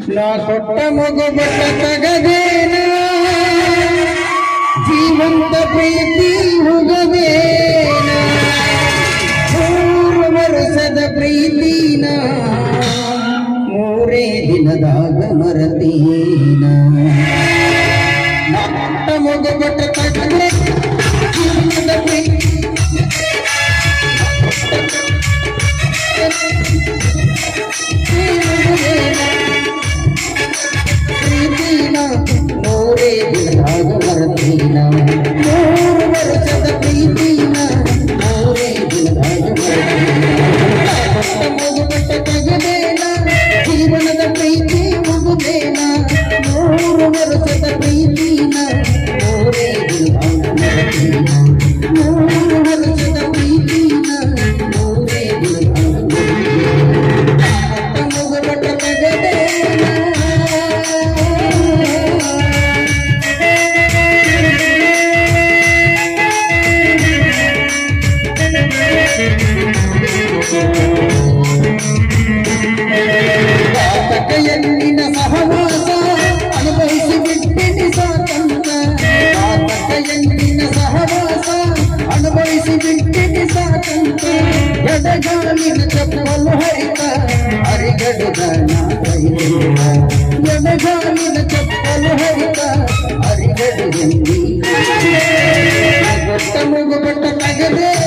ನಾ ಕೊಟ್ಟ ಮಗು ಬಟ್ಟ ತಗದೇನ ಜೀವಂತ ಪ್ರೀತಿ ಹುಗದೇನ ಮೂರು ವರ್ಷದ ಪ್ರೀತಿನ ಮೂರೇ ದಿನದಾಗ ಮರತೀನ ನಾ ಕೊಟ್ಟ ಮಗು ಬಟ್ಟ ತಗದೆ ಜೀವಂತ ಪ್ರೀತಿ ಪ್ರೀತಿನ ಮೂರೇ ದಿನದಾಗ ಮರತೀನ ಮೂರು ವರ್ಷದ ಪ್ರೀತಿನ ಮೂರೇ ದಿನದಾಗ ಮರತೀನ ತೆಗೆದೇನ ಜೀವನದ ಪ್ರೀತಿ ಮುಗುದೇನ ಮೂರು ವರ್ಷದ ಪ್ರೀತಿನ ಮೂರೇ ದಿನದಾಗ ಮರತೀನ ಮೂರು ವರ್ಷದ ಪ್ರೀತಿನ ಮೂರೇ ದಿನದಾಗ ಮರತೀನ ಮುಗುಬಟ್ಟ ತೆಗೆದೇನ ಕಾತಕಯಲ್ಲಿನ ಸಹವಾಸ ಅನುಭವಿಸಿ ಬಿಟ್ಟಿನಿ ಸ್ವಾತಂತ್ರ್ಯ ಕಾತಕಯಲ್ಲಿನ ಸಹವಾಸ ಅನುಭವಿಸಿ ಬಿಟ್ಟಿನಿ ಸ್ವಾತಂತ್ರ್ಯ ಎಡಗಾಲಿನ ಚಪ್ಪಲು ಹರಿತ ಹರಿಗಡುಗ ಎಡಗಾಲಿನ ಚಪ್ಪಲು ಹರಿತ ಹರಿಗಡು ಎಲ್ಲಿ ಗೊತ್ತ ಮುಗುಬಟ್ಟ ತಗದೆ